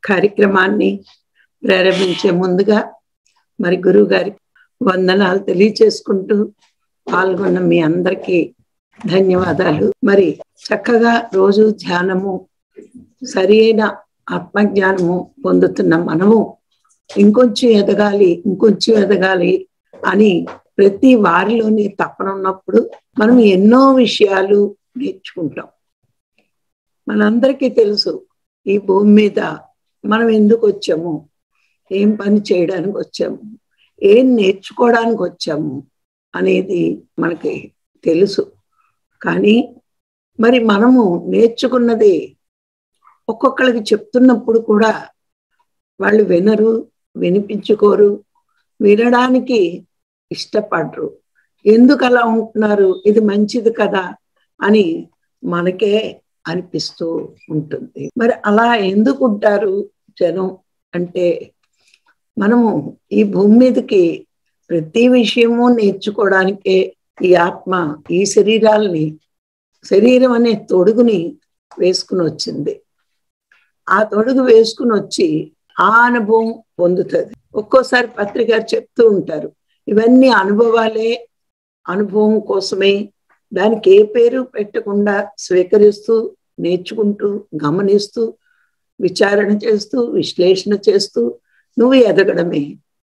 కార్యక్రమాన్ని ప్రారంభించే ముందుగా మరి గురువు గారికి వందనాలు తెలియచేసుకుంటూ పాల్గొన్న మీ అందరికీ ధన్యవాదాలు మరి చక్కగా రోజు ధ్యానము సరి అయిన ఆత్మజ్ఞానము పొందుతున్న మనము ఇంకొంచెం ఎదగాలి ఇంకొంచెం ఎదగాలి అని ప్రతి వారిలోని తపన ఉన్నప్పుడు మనం ఎన్నో విషయాలు నేర్చుకుంటాం మనందరికీ తెలుసు ఈ భూమి మీద మనం ఎందుకు వచ్చాము ఏం పని చేయడానికి వచ్చాము ఏం నేర్చుకోవడానికి వచ్చాము అనేది మనకి తెలుసు కానీ మరి మనము నేర్చుకున్నది ఒక్కొక్కరికి చెప్తున్నప్పుడు కూడా వాళ్ళు వినరు వినిపించుకోరు వినడానికి ఇష్టపడరు ఎందుకు అలా ఉంటున్నారు ఇది మంచిది కదా అని మనకే అనిపిస్తూ ఉంటుంది మరి అలా ఎందుకు ఉంటారు జనం అంటే మనము ఈ భూమి మీదకి ప్రతి విషయము నేర్చుకోవడానికే ఈ ఆత్మ ఈ శరీరాల్ని శరీరం అనే తొడుగుని వేసుకుని వచ్చింది ఆ తొడుగు వేసుకుని వచ్చి ఆ అనుభవం పొందుతుంది ఒక్కోసారి పత్రిక చెప్తూ ఉంటారు ఇవన్నీ అనుభవాలే అనుభవం కోసమే దానికి ఏ పేరు పెట్టకుండా స్వీకరిస్తూ నేర్చుకుంటూ గమనిస్తూ విచారణ చేస్తూ విశ్లేషణ చేస్తూ నువ్వు ఎదగడమే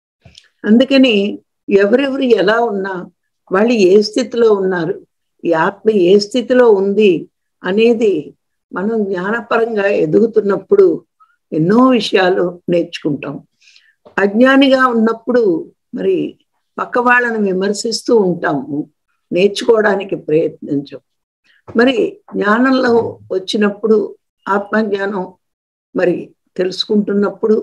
అందుకని ఎవరెవరు ఎలా ఉన్నా వాళ్ళు ఏ స్థితిలో ఉన్నారు ఈ ఆత్మ ఏ స్థితిలో ఉంది అనేది మనం జ్ఞానపరంగా ఎదుగుతున్నప్పుడు ఎన్నో విషయాలు నేర్చుకుంటాం అజ్ఞానిగా ఉన్నప్పుడు మరి పక్క వాళ్ళని విమర్శిస్తూ ఉంటాము నేర్చుకోవడానికి ప్రయత్నించం మరి జ్ఞానంలో వచ్చినప్పుడు ఆత్మజ్ఞానం మరి తెలుసుకుంటున్నప్పుడు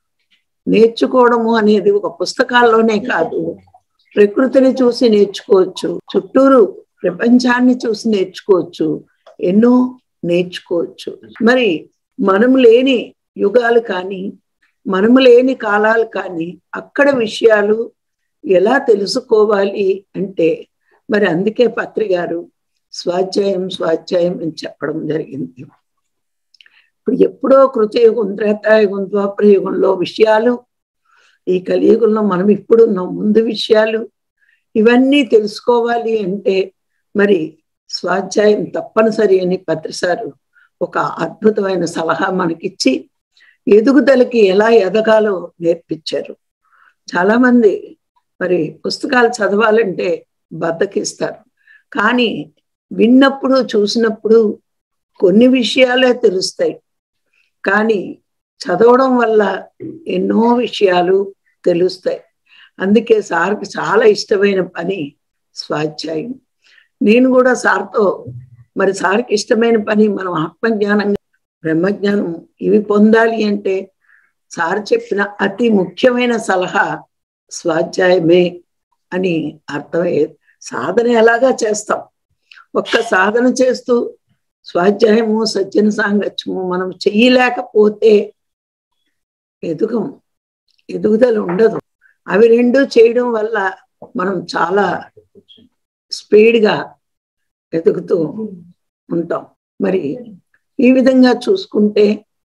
నేర్చుకోవడము అనేది ఒక పుస్తకాల్లోనే కాదు ప్రకృతిని చూసి నేర్చుకోవచ్చు చుట్టూరు ప్రపంచాన్ని చూసి నేర్చుకోవచ్చు ఎన్నో నేర్చుకోవచ్చు మరి మనము లేని యుగాలు కానీ మనము లేని కాలాలు కానీ అక్కడ విషయాలు ఎలా తెలుసుకోవాలి అంటే మరి అందుకే పత్రి గారు స్వాధ్యాయం స్వాధ్యాయం అని చెప్పడం జరిగింది ఇప్పుడు ఎప్పుడో కృతయుగం త్రేతాయుగం ద్వాపరయుగంలో విషయాలు ఈ కలియుగంలో మనం ఇప్పుడు ఉన్నాం ముందు విషయాలు ఇవన్నీ తెలుసుకోవాలి అంటే మరి స్వాధ్యాయం తప్పనిసరి అని పత్రిసారు ఒక అద్భుతమైన సలహా మనకిచ్చి ఎదుగుదలకి ఎలా ఎదగాలో నేర్పించారు చాలా మంది మరి పుస్తకాలు చదవాలంటే బద్దకిస్తారు కానీ విన్నప్పుడు చూసినప్పుడు కొన్ని విషయాలే తెలుస్తాయి కానీ చదవడం వల్ల ఎన్నో విషయాలు తెలుస్తాయి అందుకే సార్కి చాలా ఇష్టమైన పని స్వాధ్యాయం నేను కూడా సార్తో మరి సార్కి ఇష్టమైన పని మనం ఆత్మజ్ఞానం బ్రహ్మజ్ఞానం ఇవి పొందాలి అంటే సార్ చెప్పిన అతి ముఖ్యమైన సలహా స్వాధ్యాయమే అని అర్థమయ్యేది సాధన ఎలాగా చేస్తాం ఒక్క సాధన చేస్తూ స్వాధ్యాయము సజ్జన సాంగత్యము మనం చెయ్యలేకపోతే ఎదుగం ఎదుగుదల ఉండదు అవి రెండు చేయడం వల్ల మనం చాలా స్పీడ్గా ఎదుగుతూ ఉంటాం మరి ఈ విధంగా చూసుకుంటే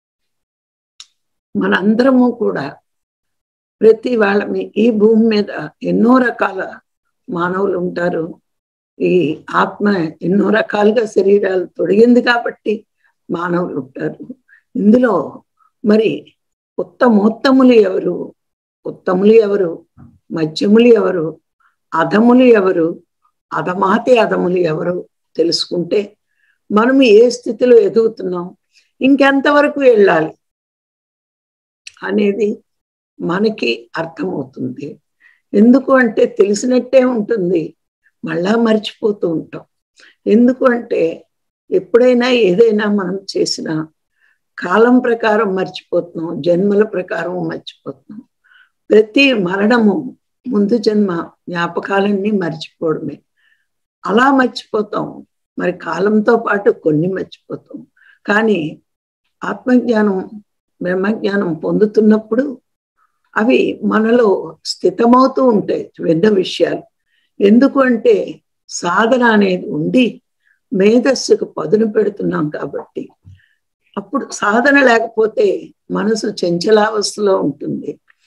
మనందరము కూడా ప్రతి వాళ్ళమి ఈ భూమి మీద ఎన్నో రకాల మానవులు ఉంటారు ఈ ఆత్మ ఎన్నో రకాలుగా శరీరాలు తొడిగింది కాబట్టి మానవులు ఉంటారు ఇందులో మరి ఉత్తమోత్తములు ఎవరు ఉత్తములు ఎవరు మధ్యములు ఎవరు అధములు ఎవరు అధమాతి అధములు ఎవరు తెలుసుకుంటే మనం ఏ స్థితిలో ఎదుగుతున్నాం ఇంకెంతవరకు వెళ్ళాలి అనేది మనకి అర్థమవుతుంది ఎందుకు అంటే తెలిసినట్టే ఉంటుంది మళ్ళా మర్చిపోతూ ఉంటాం ఎందుకు అంటే ఎప్పుడైనా ఏదైనా మనం చేసిన కాలం ప్రకారం మర్చిపోతున్నాం జన్మల ప్రకారం మర్చిపోతున్నాం ప్రతి మరణము ముందు జన్మ జ్ఞాపకాలన్నీ మర్చిపోవడమే అలా మర్చిపోతాం మరి కాలంతో పాటు కొన్ని మర్చిపోతాం కానీ ఆత్మజ్ఞానం బ్రహ్మజ్ఞానం పొందుతున్నప్పుడు అవి మనలో స్థితమవుతూ ఉంటాయి విన్న విషయాలు ఎందుకు అంటే సాధన అనేది ఉండి మేధస్సుకు పదును పెడుతున్నాం కాబట్టి అప్పుడు సాధన లేకపోతే మనసు చంచలావస్థలో ఉంటుంది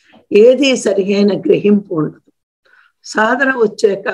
ఏది సరిగైన గ్రహింపు ఉండదు సాధన వచ్చాక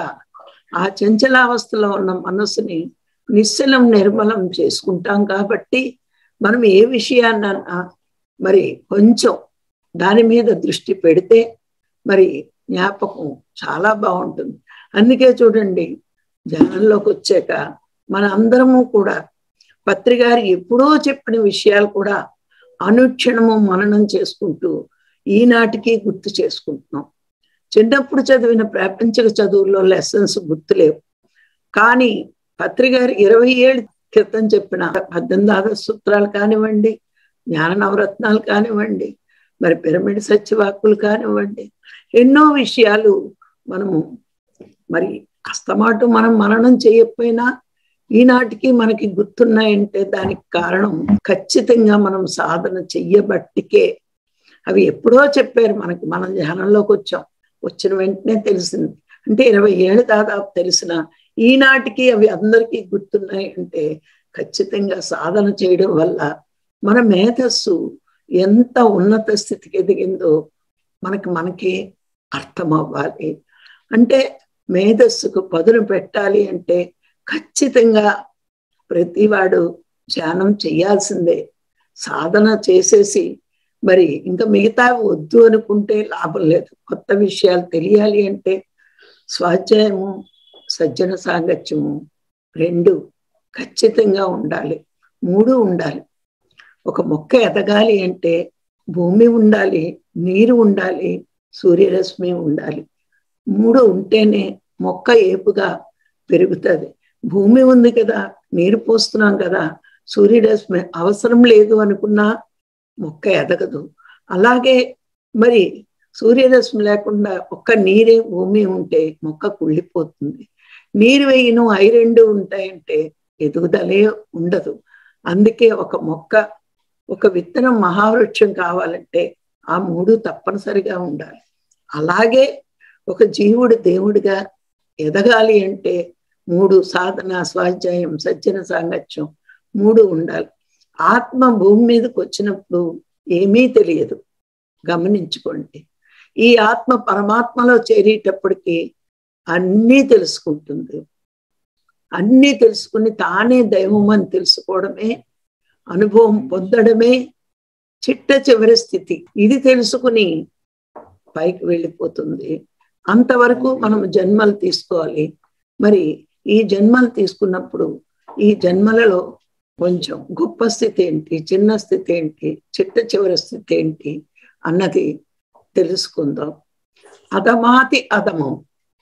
ఆ చంచలావస్థలో ఉన్న మనసుని నిశ్చలం నిర్మలం చేసుకుంటాం కాబట్టి మనం ఏ విషయాన్నన్నా మరి కొంచెం దాని మీద దృష్టి పెడితే మరి జ్ఞాపకం చాలా బాగుంటుంది అందుకే చూడండి ధ్యానంలోకి వచ్చాక మన అందరము కూడా పత్రికారి ఎప్పుడో చెప్పిన విషయాలు కూడా అనుక్షణము మననం చేసుకుంటూ ఈనాటికి గుర్తు చేసుకుంటున్నాం చిన్నప్పుడు చదివిన ప్రాపంచిక చదువుల్లో లెసన్స్ గుర్తులేవు కానీ పత్రికారి ఇరవై ఏళ్ళు క్రితం చెప్పిన పద్దెనిమిది ఆగస్టు సూత్రాలు కానివ్వండి జ్ఞాన నవరత్నాలు కానివ్వండి మరి పిరమిడ్ సత్యవాక్కులు కానివ్వండి ఎన్నో విషయాలు మనము మరి అస్తమాటు మనం మననం చేయకపోయినా ఈనాటికి మనకి గుర్తున్నాయంటే దానికి కారణం ఖచ్చితంగా మనం సాధన చెయ్యబట్టికే అవి ఎప్పుడో చెప్పారు మనకి మనం ధ్యానంలోకి వచ్చాం వచ్చిన వెంటనే తెలిసింది అంటే ఇరవై ఏళ్ళు దాదాపు తెలిసిన ఈనాటికి అవి అందరికీ గుర్తున్నాయి అంటే ఖచ్చితంగా సాధన చేయడం వల్ల మన మేధస్సు ఎంత ఉన్నత స్థితికి ఎదిగిందో మనకి మనకి అర్థం అవ్వాలి అంటే మేధస్సుకు పదును పెట్టాలి అంటే ఖచ్చితంగా ప్రతివాడు ధ్యానం చేయాల్సిందే సాధన చేసేసి మరి ఇంకా మిగతా వద్దు అనుకుంటే లాభం లేదు కొత్త విషయాలు తెలియాలి అంటే స్వాధ్యాయము సజ్జన సాంగత్యము రెండు ఖచ్చితంగా ఉండాలి మూడు ఉండాలి ఒక మొక్క ఎదగాలి అంటే భూమి ఉండాలి నీరు ఉండాలి సూర్యరశ్మి ఉండాలి మూడు ఉంటేనే మొక్క ఏపుగా పెరుగుతుంది భూమి ఉంది కదా నీరు పోస్తున్నాం కదా సూర్యరశ్మి అవసరం లేదు అనుకున్నా మొక్క ఎదగదు అలాగే మరి సూర్యరశ్మి లేకుండా ఒక్క నీరే భూమి ఉంటే మొక్క కుళ్ళిపోతుంది నీరు వేయను అవి రెండు ఉంటాయంటే ఎదుగుదలే ఉండదు అందుకే ఒక మొక్క ఒక విత్తనం మహావృక్షం కావాలంటే ఆ మూడు తప్పనిసరిగా ఉండాలి అలాగే ఒక జీవుడు దేవుడిగా ఎదగాలి అంటే మూడు సాధన స్వాధ్యాయం సజ్జన సాంగత్యం మూడు ఉండాలి ఆత్మ భూమి మీదకి వచ్చినప్పుడు ఏమీ తెలియదు గమనించుకోండి ఈ ఆత్మ పరమాత్మలో చేరేటప్పటికి అన్నీ తెలుసుకుంటుంది అన్నీ తెలుసుకుని తానే దైవం అని తెలుసుకోవడమే అనుభవం పొందడమే చిట్ట చివరి స్థితి ఇది తెలుసుకుని పైకి వెళ్ళిపోతుంది అంతవరకు మనం జన్మలు తీసుకోవాలి మరి ఈ జన్మలు తీసుకున్నప్పుడు ఈ జన్మలలో కొంచెం గొప్ప స్థితి ఏంటి చిన్న స్థితి ఏంటి చిట్ట చివరి స్థితి ఏంటి అన్నది తెలుసుకుందాం అధమాతి అధమం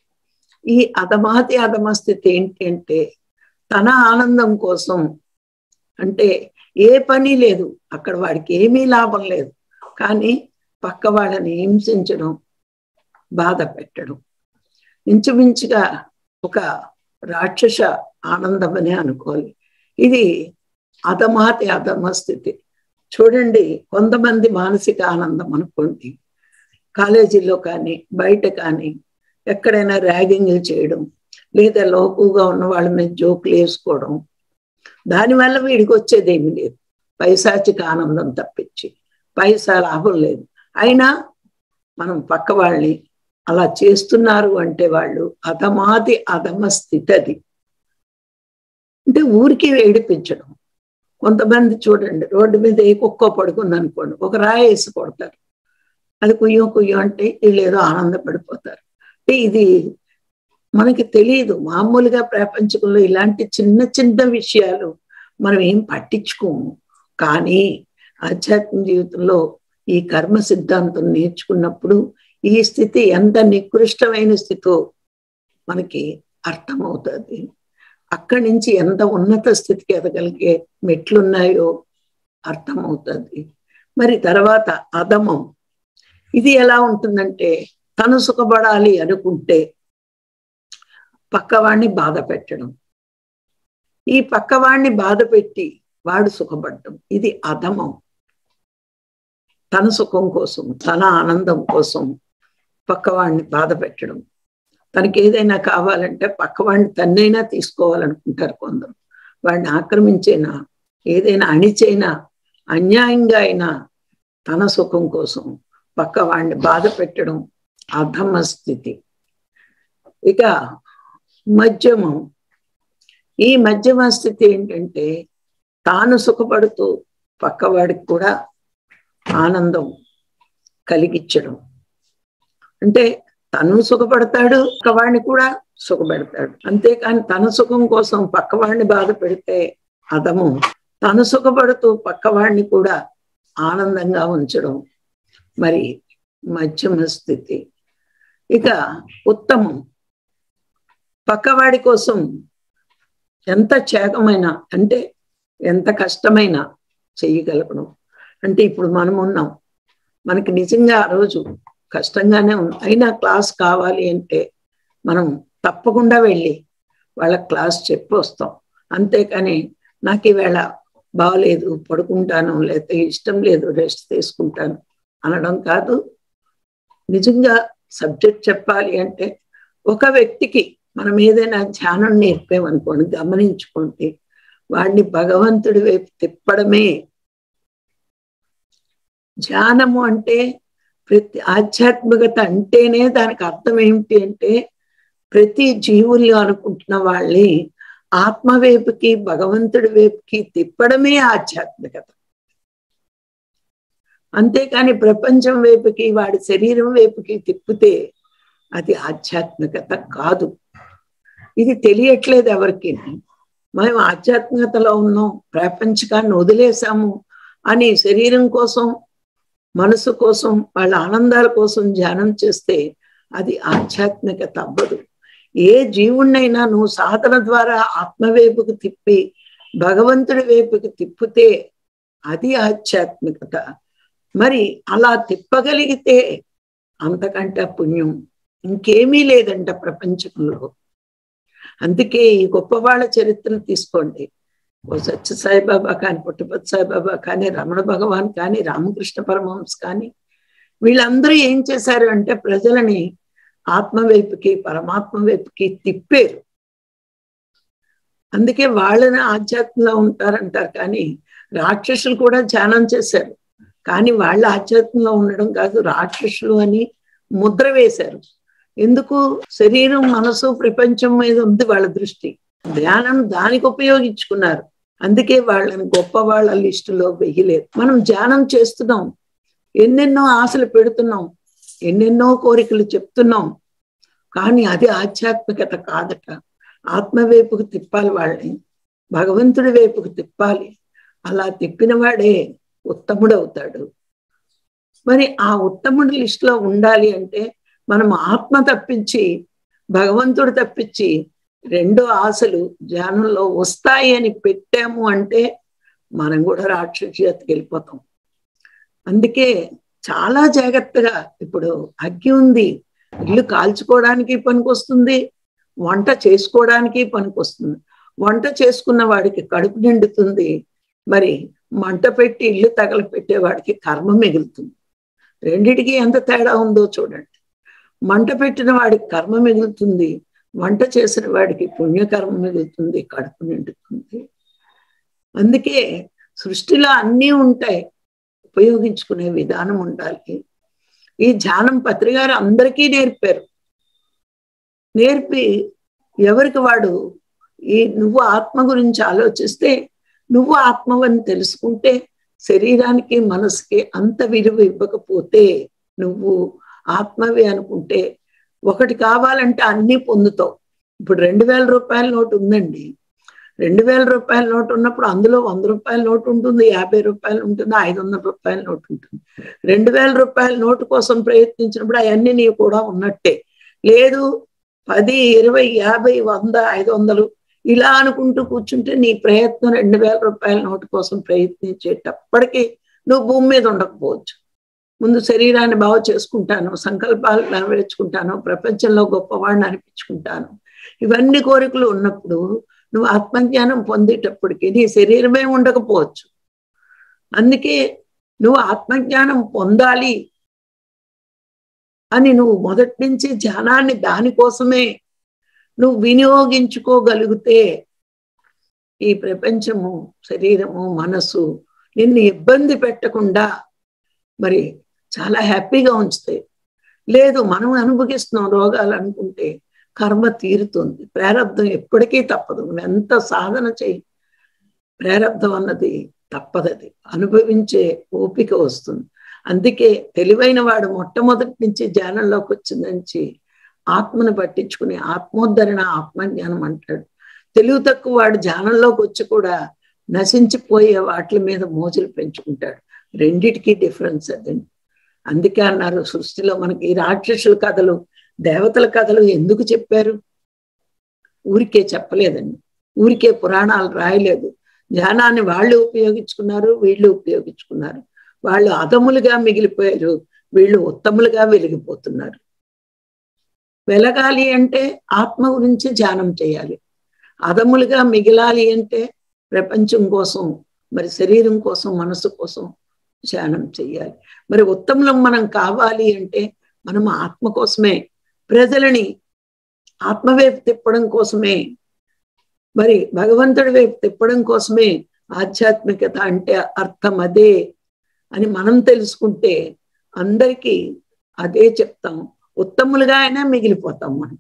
ఈ అధమాతి అధమ స్థితి ఏంటి అంటే తన ఆనందం కోసం అంటే ఏ పని లేదు అక్కడ వాడికి ఏమీ లాభం లేదు కానీ పక్క వాళ్ళని హింసించడం బాధ పెట్టడం ఇంచుమించుగా ఒక రాక్షస ఆనందం అని అనుకోవాలి ఇది అధమాతి అధమ స్థితి చూడండి కొంతమంది మానసిక ఆనందం అనుకోండి కాలేజీలో కానీ బయట కానీ ఎక్కడైనా ర్యాగింగ్లు చేయడం లేదా లోపుగా ఉన్న వాళ్ళ మీద జోకులు వేసుకోవడం దానివల్ల వీడికి వచ్చేది ఏమి లేదు పైశాచిక ఆనందం తప్పించి పైసా లాభం లేదు అయినా మనం పక్క వాళ్ళని అలా చేస్తున్నారు అంటే వాళ్ళు అధమాది అధమ స్థితి అది అంటే ఊరికి ఏడిపించడం కొంతమంది చూడండి రోడ్డు మీద ఏ కుక్క పడుకుంది అనుకోండి ఒక రాయి వేసి కొడతారు అది కుయ్యం కుయ్యం అంటే వీళ్ళు ఏదో ఆనందపడిపోతారు అంటే ఇది మనకి తెలియదు మామూలుగా ప్రపంచంలో ఇలాంటి చిన్న చిన్న విషయాలు మనం ఏం పట్టించుకోము కానీ ఆధ్యాత్మిక జీవితంలో ఈ కర్మ సిద్ధాంతం నేర్చుకున్నప్పుడు ఈ స్థితి ఎంత నికృష్టమైన స్థితో మనకి అర్థమవుతుంది అక్కడి నుంచి ఎంత ఉన్నత స్థితికి ఎదగలిగే మెట్లున్నాయో అర్థమవుతుంది మరి తర్వాత అధమం ఇది ఎలా ఉంటుందంటే తను సుఖపడాలి అనుకుంటే పక్కవాడిని బాధ పెట్టడం ఈ పక్కవాడిని బాధ పెట్టి వాడు సుఖపడటం ఇది అధమం తన సుఖం కోసం తన ఆనందం కోసం పక్కవాడిని బాధ పెట్టడం తనకి ఏదైనా కావాలంటే పక్కవాడిని తన్నైనా తీసుకోవాలనుకుంటారు కొందరు వాడిని ఆక్రమించైనా ఏదైనా అణిచైనా అన్యాయంగా అయినా తన సుఖం కోసం పక్క వాడిని బాధ పెట్టడం అధమ స్థితి ఇక మధ్యమం ఈ మధ్యమ స్థితి ఏంటంటే తాను సుఖపడుతూ పక్కవాడికి కూడా ఆనందం కలిగించడం అంటే తను సుఖపడతాడు పక్కవాడిని కూడా సుఖపెడతాడు అంతేకాని తన సుఖం కోసం పక్కవాడిని బాధ పెడితే అదము తను సుఖపడుతూ పక్కవాడిని కూడా ఆనందంగా ఉంచడం మరి మధ్యమ స్థితి ఇక ఉత్తమం పక్కవాడి కోసం ఎంత త్యాగమైన అంటే ఎంత కష్టమైనా చెయ్యగలగడం అంటే ఇప్పుడు మనం ఉన్నాం మనకి నిజంగా ఆ రోజు కష్టంగానే ఉంది అయినా క్లాస్ కావాలి అంటే మనం తప్పకుండా వెళ్ళి వాళ్ళ క్లాస్ చెప్పి వస్తాం అంతేకాని నాకు ఈవేళ బాగలేదు పడుకుంటాను లేకపోతే ఇష్టం లేదు రెస్ట్ తీసుకుంటాను అనడం కాదు నిజంగా సబ్జెక్ట్ చెప్పాలి అంటే ఒక వ్యక్తికి మనం ఏదైనా ధ్యానం నేర్పామనుకోండి గమనించుకోండి వాడిని భగవంతుడి వైపు తిప్పడమే ధ్యానము అంటే ప్రతి ఆధ్యాత్మికత అంటేనే దానికి అర్థం ఏమిటి అంటే ప్రతి జీవుల్లో అనుకుంటున్న వాళ్ళని ఆత్మ వైపుకి భగవంతుడి వైపుకి తిప్పడమే ఆధ్యాత్మికత అంతేకాని ప్రపంచం వైపుకి వాడి శరీరం వైపుకి తిప్పితే అది ఆధ్యాత్మికత కాదు ఇది తెలియట్లేదు ఎవరికి మేము ఆధ్యాత్మికతలో ఉన్నాం ప్రపంచకాన్ని వదిలేసాము అని శరీరం కోసం మనసు కోసం వాళ్ళ ఆనందాల కోసం ధ్యానం చేస్తే అది ఆధ్యాత్మికత అవ్వదు ఏ జీవుణ్ణైనా నువ్వు సాధన ద్వారా ఆత్మ వైపుకు తిప్పి భగవంతుడి వైపుకి తిప్పితే అది ఆధ్యాత్మికత మరి అలా తిప్పగలిగితే అంతకంటే పుణ్యం ఇంకేమీ లేదంట ప్రపంచంలో అందుకే ఈ గొప్ప వాళ్ళ చరిత్రను తీసుకోండి ఓ సత్య సాయిబాబా కానీ పుట్టపతి సాయిబాబా కానీ రమణ భగవాన్ కానీ రామకృష్ణ పరమహంస కానీ వీళ్ళందరూ ఏం చేశారు అంటే ప్రజలని ఆత్మ వైపుకి పరమాత్మ వైపుకి తిప్పారు అందుకే వాళ్ళని ఆధ్యాత్మంలో ఉంటారంటారు కానీ రాక్షసులు కూడా ధ్యానం చేశారు కానీ వాళ్ళ ఆధ్యాత్మంలో ఉండడం కాదు రాక్షసులు అని ముద్ర వేశారు ఎందుకు శరీరం మనసు ప్రపంచం మీద ఉంది వాళ్ళ దృష్టి ధ్యానం దానికి ఉపయోగించుకున్నారు అందుకే వాళ్ళని గొప్ప వాళ్ళ లిస్టులో వెయ్యలేదు మనం ధ్యానం చేస్తున్నాం ఎన్నెన్నో ఆశలు పెడుతున్నాం ఎన్నెన్నో కోరికలు చెప్తున్నాం కానీ అది ఆధ్యాత్మికత కాదట ఆత్మ వైపుకు తిప్పాలి వాళ్ళని భగవంతుడి వైపుకు తిప్పాలి అలా తిప్పిన వాడే ఉత్తముడు అవుతాడు మరి ఆ ఉత్తముడి లిస్టులో ఉండాలి అంటే మనం ఆత్మ తప్పించి భగవంతుడు తప్పించి రెండో ఆశలు ధ్యానంలో వస్తాయి అని పెట్టాము అంటే మనం కూడా రాక్షసీయతకి వెళ్ళిపోతాం అందుకే చాలా జాగ్రత్తగా ఇప్పుడు అగ్గి ఉంది ఇల్లు కాల్చుకోవడానికి పనికొస్తుంది వంట చేసుకోవడానికి పనికొస్తుంది వంట చేసుకున్న వాడికి కడుపు నిండుతుంది మరి మంట పెట్టి ఇల్లు తగల పెట్టేవాడికి కర్మ మిగులుతుంది రెండిటికి ఎంత తేడా ఉందో చూడండి మంట పెట్టిన వాడికి కర్మ మిగులుతుంది వంట చేసిన వాడికి పుణ్యకర్మ మిగులుతుంది కడుపు నిండుతుంది అందుకే సృష్టిలో అన్నీ ఉంటాయి ఉపయోగించుకునే విధానం ఉండాలి ఈ ధ్యానం పత్రికారు అందరికీ నేర్పారు నేర్పి ఎవరికి వాడు ఈ నువ్వు ఆత్మ గురించి ఆలోచిస్తే నువ్వు ఆత్మవని తెలుసుకుంటే శరీరానికి మనసుకి అంత విలువ ఇవ్వకపోతే నువ్వు ఆత్మవి అనుకుంటే ఒకటి కావాలంటే అన్నీ పొందుతావు ఇప్పుడు రెండు వేల రూపాయల నోటు ఉందండి రెండు వేల రూపాయల నోటు ఉన్నప్పుడు అందులో వంద రూపాయల నోటు ఉంటుంది యాభై రూపాయలు ఉంటుంది ఐదు వందల రూపాయల నోటు ఉంటుంది రెండు వేల రూపాయల నోటు కోసం ప్రయత్నించినప్పుడు అవన్నీ నీవు కూడా ఉన్నట్టే లేదు పది ఇరవై యాభై వంద ఐదు వందలు ఇలా అనుకుంటూ కూర్చుంటే నీ ప్రయత్నం రెండు వేల రూపాయల నోటు కోసం ప్రయత్నించేటప్పటికీ నువ్వు భూమి మీద ఉండకపోవచ్చు ముందు శరీరాన్ని బాగు చేసుకుంటాను సంకల్పాలు నెరవేర్చుకుంటాను ప్రపంచంలో గొప్పవాడిని అనిపించుకుంటాను ఇవన్నీ కోరికలు ఉన్నప్పుడు నువ్వు ఆత్మజ్ఞానం పొందేటప్పటికి నీ శరీరమే ఉండకపోవచ్చు అందుకే నువ్వు ఆత్మజ్ఞానం పొందాలి అని నువ్వు మొదటి నుంచి ధ్యానాన్ని దానికోసమే నువ్వు వినియోగించుకోగలిగితే ఈ ప్రపంచము శరీరము మనసు నిన్ను ఇబ్బంది పెట్టకుండా మరి చాలా హ్యాపీగా ఉంచుతాయి లేదు మనం అనుభవిస్తున్నాం రోగాలు అనుకుంటే కర్మ తీరుతుంది ప్రారంధం ఎప్పటికీ తప్పదు నువ్వు ఎంత సాధన చేయి ప్రారంధం అన్నది తప్పదది అనుభవించే ఓపిక వస్తుంది అందుకే తెలివైన వాడు మొట్టమొదటి నుంచి ధ్యానంలోకి వచ్చిన నుంచి ఆత్మను పట్టించుకుని ఆత్మోద్ధరణ ఆత్మజ్ఞానం అంటాడు తెలివి తక్కువ వాడు ధ్యానంలోకి వచ్చి కూడా నశించిపోయే వాటి మీద మోజులు పెంచుకుంటాడు రెండిటికి డిఫరెన్స్ అదండి అందుకే అన్నారు సృష్టిలో మనకి ఈ రాక్షసుల కథలు దేవతల కథలు ఎందుకు చెప్పారు ఊరికే చెప్పలేదండి ఊరికే పురాణాలు రాయలేదు ధ్యానాన్ని వాళ్ళు ఉపయోగించుకున్నారు వీళ్ళు ఉపయోగించుకున్నారు వాళ్ళు అదములుగా మిగిలిపోయారు వీళ్ళు ఉత్తములుగా వెలిగిపోతున్నారు వెలగాలి అంటే ఆత్మ గురించి ధ్యానం చేయాలి అదములుగా మిగిలాలి అంటే ప్రపంచం కోసం మరి శరీరం కోసం మనసు కోసం ధ్యానం చేయాలి మరి ఉత్తములం మనం కావాలి అంటే మనం ఆత్మ కోసమే ప్రజలని ఆత్మ వైపు తిప్పడం కోసమే మరి భగవంతుడి వైపు తిప్పడం కోసమే ఆధ్యాత్మికత అంటే అర్థం అదే అని మనం తెలుసుకుంటే అందరికీ అదే చెప్తాం ఉత్తములుగా అయినా మిగిలిపోతాం మనం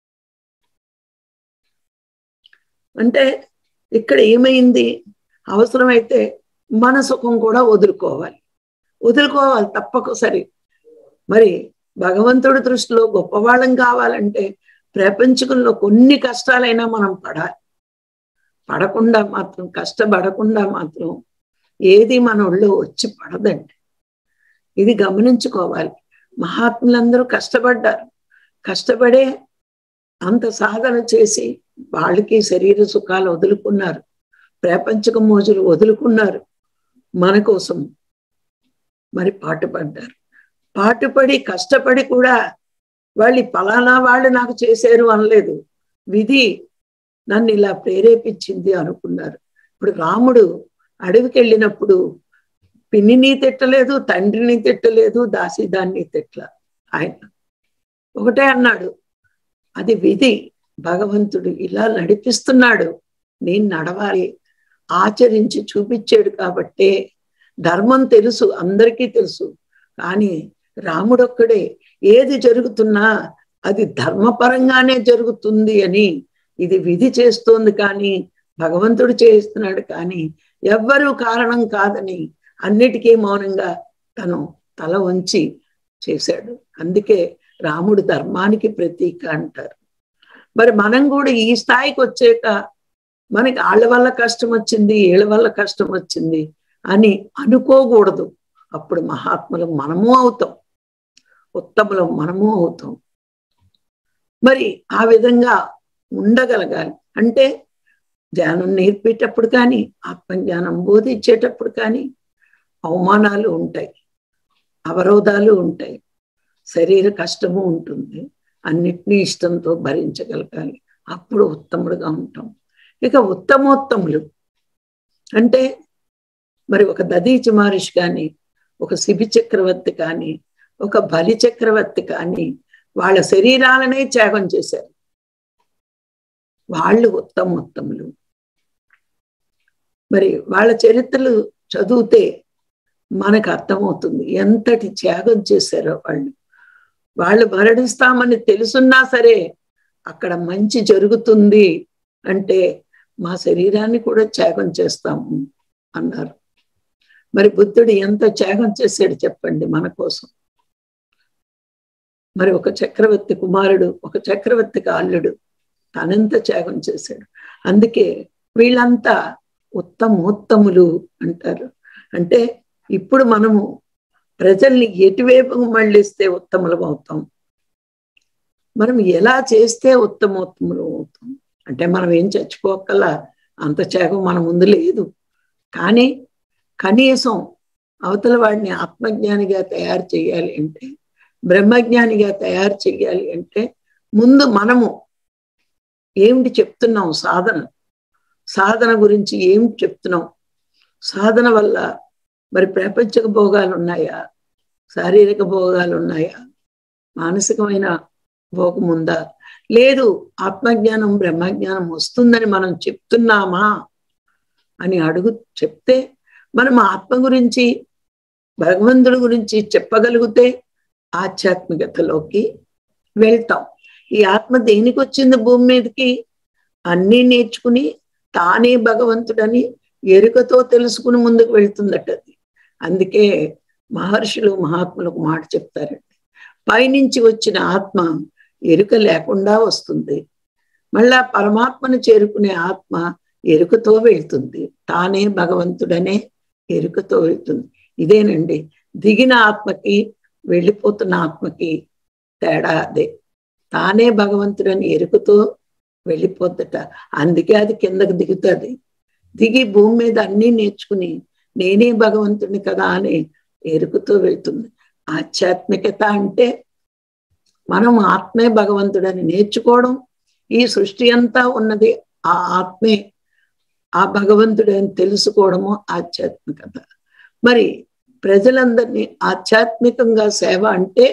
అంటే ఇక్కడ ఏమైంది అవసరమైతే మన సుఖం కూడా వదులుకోవాలి వదులుకోవాలి తప్పకసరి మరి భగవంతుడి దృష్టిలో గొప్పవాళ్ళం కావాలంటే ప్రపంచంలో కొన్ని కష్టాలైనా మనం పడాలి పడకుండా మాత్రం కష్టపడకుండా మాత్రం ఏది మన ఒళ్ళో వచ్చి పడదండి ఇది గమనించుకోవాలి మహాత్ములందరూ కష్టపడ్డారు కష్టపడే అంత సాధన చేసి వాళ్ళకి శరీర సుఖాలు వదులుకున్నారు ప్రాపంచిక మోజులు వదులుకున్నారు మన కోసం మరి పాటుపడ్డారు పాటుపడి కష్టపడి కూడా వాళ్ళు పలానా వాళ్ళు నాకు చేశారు అనలేదు విధి నన్ను ఇలా ప్రేరేపించింది అనుకున్నారు ఇప్పుడు రాముడు అడవికి వెళ్ళినప్పుడు పిన్నిని తిట్టలేదు తండ్రిని తిట్టలేదు దాసిదాన్ని తిట్ల ఆయన ఒకటే అన్నాడు అది విధి భగవంతుడు ఇలా నడిపిస్తున్నాడు నేను నడవాలి ఆచరించి చూపించాడు కాబట్టే ధర్మం తెలుసు అందరికీ తెలుసు కానీ రాముడొక్కడే ఏది జరుగుతున్నా అది ధర్మపరంగానే జరుగుతుంది అని ఇది విధి చేస్తోంది కానీ భగవంతుడు చేస్తున్నాడు కానీ ఎవ్వరూ కారణం కాదని అన్నిటికీ మౌనంగా తను తల వంచి చేశాడు అందుకే రాముడు ధర్మానికి ప్రతీక అంటారు మరి మనం కూడా ఈ స్థాయికి వచ్చాక మనకి వాళ్ళ వల్ల కష్టం వచ్చింది వీళ్ళ వల్ల కష్టం వచ్చింది అని అనుకోకూడదు అప్పుడు మహాత్ములు మనము అవుతాం ఉత్తములం మనము అవుతాం మరి ఆ విధంగా ఉండగలగాలి అంటే ధ్యానం నేర్పేటప్పుడు కానీ ఆత్మజ్ఞానం బోధించేటప్పుడు కానీ అవమానాలు ఉంటాయి అవరోధాలు ఉంటాయి శరీర కష్టము ఉంటుంది అన్నిటినీ ఇష్టంతో భరించగలగాలి అప్పుడు ఉత్తముడుగా ఉంటాం ఇక ఉత్తమోత్తములు అంటే మరి ఒక దదీచి మహర్షి కానీ ఒక శిబి చక్రవర్తి కానీ ఒక బలి చక్రవర్తి కానీ వాళ్ళ శరీరాలనే త్యాగం చేశారు వాళ్ళు ఉత్తమోత్తములు మరి వాళ్ళ చరిత్రలు చదివితే మనకు అర్థమవుతుంది ఎంతటి త్యాగం చేశారో వాళ్ళు వాళ్ళు మరణిస్తామని తెలుసున్నా సరే అక్కడ మంచి జరుగుతుంది అంటే మా శరీరాన్ని కూడా త్యాగం చేస్తాము అన్నారు మరి బుద్ధుడు ఎంత త్యాగం చేశాడు చెప్పండి మన కోసం మరి ఒక చక్రవర్తి కుమారుడు ఒక చక్రవర్తికి అల్లుడు తనంత త్యాగం చేశాడు అందుకే వీళ్ళంతా ఉత్తమోత్తములు అంటారు అంటే ఇప్పుడు మనము ప్రజల్ని ఎటువైపు మళ్ళిస్తే ఉత్తములం అవుతాం మనం ఎలా చేస్తే ఉత్తమోత్తములు అవుతాం అంటే మనం ఏం చచ్చిపోకల్లా అంత త్యాగం మన ముందు లేదు కానీ కనీసం అవతల వాడిని ఆత్మజ్ఞానిగా తయారు చేయాలి అంటే బ్రహ్మజ్ఞానిగా తయారు చేయాలి అంటే ముందు మనము ఏమిటి చెప్తున్నాం సాధన సాధన గురించి ఏమిటి చెప్తున్నాం సాధన వల్ల మరి ప్రపంచక భోగాలు ఉన్నాయా శారీరక భోగాలు ఉన్నాయా మానసికమైన భోగం ఉందా లేదు ఆత్మజ్ఞానం బ్రహ్మజ్ఞానం వస్తుందని మనం చెప్తున్నామా అని అడుగు చెప్తే మనం ఆత్మ గురించి భగవంతుడి గురించి చెప్పగలిగితే ఆధ్యాత్మికతలోకి వెళ్తాం ఈ ఆత్మ దేనికి వచ్చింది భూమి మీదకి అన్నీ నేర్చుకుని తానే భగవంతుడని ఎరుకతో తెలుసుకుని ముందుకు వెళ్తుందట అది అందుకే మహర్షులు మహాత్ములకు మాట చెప్తారండి పైనుంచి వచ్చిన ఆత్మ ఎరుక లేకుండా వస్తుంది మళ్ళా పరమాత్మను చేరుకునే ఆత్మ ఎరుకతో వెళ్తుంది తానే భగవంతుడనే ఎరుకతో వెళ్తుంది ఇదేనండి దిగిన ఆత్మకి వెళ్ళిపోతున్న ఆత్మకి తేడా అదే తానే భగవంతుడని ఎరుకతో వెళ్ళిపోద్దట అందుకే అది కిందకు దిగుతుంది దిగి భూమి మీద అన్నీ నేర్చుకుని నేనే భగవంతుడిని కదా అని ఎరుకుతూ వెళ్తుంది ఆధ్యాత్మికత అంటే మనం ఆత్మే భగవంతుడని నేర్చుకోవడం ఈ సృష్టి అంతా ఉన్నది ఆ ఆత్మే ఆ భగవంతుడని తెలుసుకోవడము ఆధ్యాత్మికత మరి ప్రజలందరినీ ఆధ్యాత్మికంగా సేవ అంటే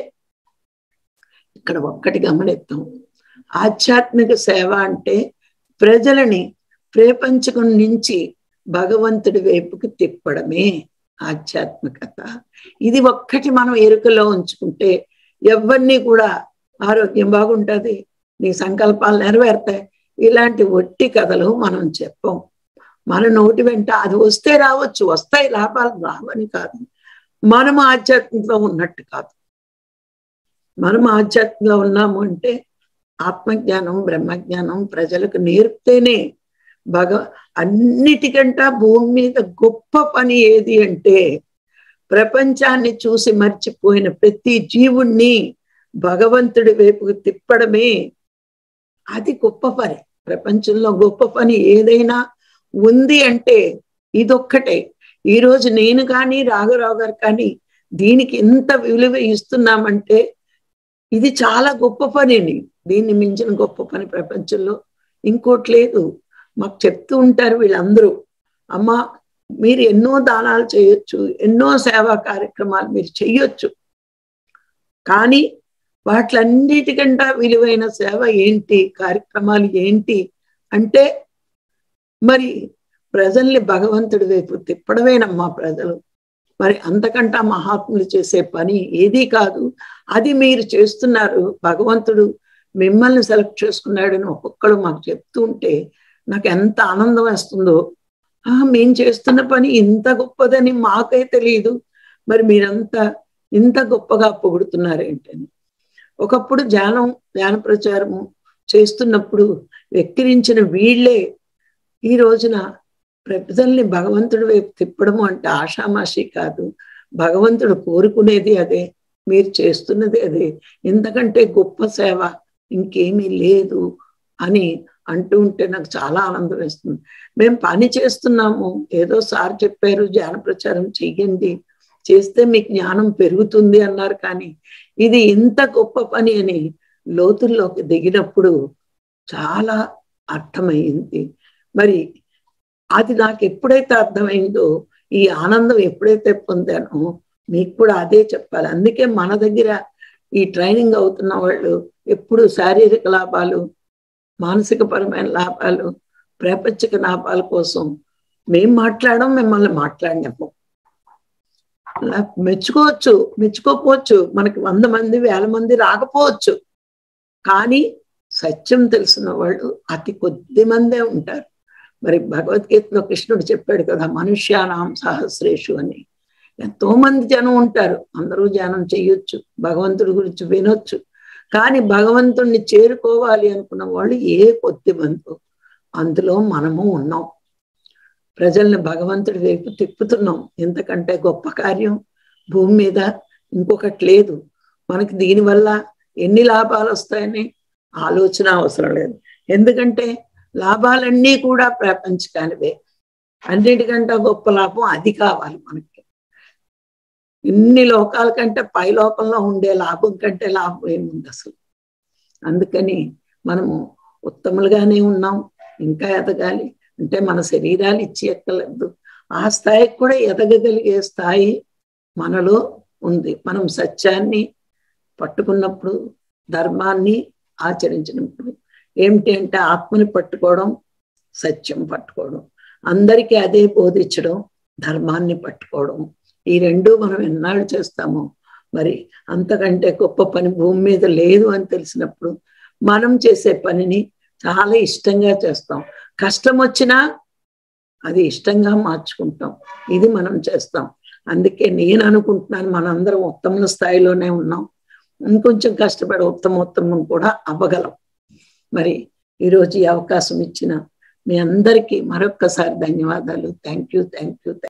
ఇక్కడ ఒక్కటి గమనిద్దాం ఆధ్యాత్మిక సేవ అంటే ప్రజలని ప్రపంచకం నుంచి భగవంతుడి వైపుకి తిప్పడమే ఆధ్యాత్మికత ఇది ఒక్కటి మనం ఎరుకలో ఉంచుకుంటే ఎవరిని కూడా ఆరోగ్యం బాగుంటుంది నీ సంకల్పాలు నెరవేరుతాయి ఇలాంటి ఒట్టి కథలు మనం చెప్పం మన నోటి వెంట అది వస్తే రావచ్చు వస్తాయి లాభాలు రావని కాదు మనం ఆధ్యాత్మికలో ఉన్నట్టు కాదు మనం ఆధ్యాత్మికంలో ఉన్నాము అంటే ఆత్మజ్ఞానం బ్రహ్మజ్ఞానం ప్రజలకు నేర్పితేనే భగ అన్నిటికంటా భూమి మీద గొప్ప పని ఏది అంటే ప్రపంచాన్ని చూసి మర్చిపోయిన ప్రతి జీవుణ్ణి భగవంతుడి వైపుకు తిప్పడమే అది గొప్ప పని ప్రపంచంలో గొప్ప పని ఏదైనా ఉంది అంటే ఇదొక్కటే ఈరోజు నేను కానీ రాఘరావు గారు కానీ దీనికి ఎంత విలువ ఇస్తున్నామంటే ఇది చాలా గొప్ప పనిని దీన్ని మించిన గొప్ప పని ప్రపంచంలో ఇంకోటి లేదు మాకు చెప్తూ ఉంటారు వీళ్ళందరూ అమ్మ మీరు ఎన్నో దానాలు చేయొచ్చు ఎన్నో సేవా కార్యక్రమాలు మీరు చెయ్యొచ్చు కానీ వాటిలన్నిటికంటే విలువైన సేవ ఏంటి కార్యక్రమాలు ఏంటి అంటే మరి ప్రజల్ని భగవంతుడి వైపు తిప్పడమేనమ్మా ప్రజలు మరి అంతకంటా మహాత్ములు చేసే పని ఏదీ కాదు అది మీరు చేస్తున్నారు భగవంతుడు మిమ్మల్ని సెలెక్ట్ చేసుకున్నాడని ఒక్కొక్కడు మాకు చెప్తూ ఉంటే నాకు ఎంత ఆనందం వేస్తుందో ఆ మేం చేస్తున్న పని ఇంత గొప్పదని మాకే తెలియదు మరి మీరంతా ఇంత గొప్పగా పొగుడుతున్నారేంటని ఒకప్పుడు ధ్యానం ధ్యాన ప్రచారము చేస్తున్నప్పుడు వెక్కిరించిన వీళ్ళే ఈ రోజున ప్రజల్ని భగవంతుడి వైపు తిప్పడము అంటే ఆషామాషి కాదు భగవంతుడు కోరుకునేది అదే మీరు చేస్తున్నది అదే ఎందుకంటే గొప్ప సేవ ఇంకేమీ లేదు అని అంటూ ఉంటే నాకు చాలా ఆనందం వేస్తుంది మేము పని చేస్తున్నాము ఏదో సార్ చెప్పారు జ్ఞాన ప్రచారం చెయ్యండి చేస్తే మీకు జ్ఞానం పెరుగుతుంది అన్నారు కానీ ఇది ఇంత గొప్ప పని అని లోతుల్లోకి దిగినప్పుడు చాలా అర్థమైంది మరి అది నాకు ఎప్పుడైతే అర్థమైందో ఈ ఆనందం ఎప్పుడైతే పొందానో మీకు కూడా అదే చెప్పాలి అందుకే మన దగ్గర ఈ ట్రైనింగ్ అవుతున్న వాళ్ళు ఎప్పుడు శారీరక లాభాలు మానసిక పరమైన లాభాలు ప్రపంచక లాభాల కోసం మేం మాట్లాడడం మిమ్మల్ని మాట్లాడినాము మెచ్చుకోవచ్చు మెచ్చుకోకపోవచ్చు మనకి వంద మంది వేల మంది రాకపోవచ్చు కానీ సత్యం తెలిసిన వాళ్ళు అతి కొద్ది మందే ఉంటారు మరి భగవద్గీతలో కృష్ణుడు చెప్పాడు కదా మనుష్యానాం సహస్రేషు అని ఎంతో మంది జనం ఉంటారు అందరూ ధ్యానం చేయొచ్చు భగవంతుడి గురించి వినొచ్చు కానీ భగవంతుణ్ణి చేరుకోవాలి అనుకున్న వాళ్ళు ఏ కొద్ది మంది అందులో మనము ఉన్నాం ప్రజల్ని భగవంతుడి వైపు తిప్పుతున్నాం ఎందుకంటే గొప్ప కార్యం భూమి మీద ఇంకొకటి లేదు మనకి దీనివల్ల ఎన్ని లాభాలు వస్తాయని ఆలోచన అవసరం లేదు ఎందుకంటే లాభాలన్నీ కూడా ప్రపంచకానివే అన్నిటికంటే గొప్ప లాభం అది కావాలి మనకి ఇన్ని లోకాల కంటే పై లోకంలో ఉండే లాభం కంటే లాభం ఏముంది అసలు అందుకని మనము ఉత్తములుగానే ఉన్నాం ఇంకా ఎదగాలి అంటే మన శరీరాలు ఇచ్చి ఎక్కలేదు ఆ స్థాయికి కూడా ఎదగగలిగే స్థాయి మనలో ఉంది మనం సత్యాన్ని పట్టుకున్నప్పుడు ధర్మాన్ని ఆచరించినప్పుడు ఏమిటి అంటే ఆత్మని పట్టుకోవడం సత్యం పట్టుకోవడం అందరికీ అదే బోధించడం ధర్మాన్ని పట్టుకోవడం ఈ రెండు మనం ఎన్నాళ్ళు చేస్తామో మరి అంతకంటే గొప్ప పని భూమి మీద లేదు అని తెలిసినప్పుడు మనం చేసే పనిని చాలా ఇష్టంగా చేస్తాం కష్టం వచ్చినా అది ఇష్టంగా మార్చుకుంటాం ఇది మనం చేస్తాం అందుకే నేను అనుకుంటున్నాను మనందరం ఉత్తమ స్థాయిలోనే ఉన్నాం ఇంకొంచెం కష్టపడి ఉత్తమ ఉత్తమం కూడా అవ్వగలం మరి ఈరోజు ఈ అవకాశం ఇచ్చిన మీ అందరికీ మరొక్కసారి ధన్యవాదాలు థ్యాంక్ యూ థ్యాంక్ యూ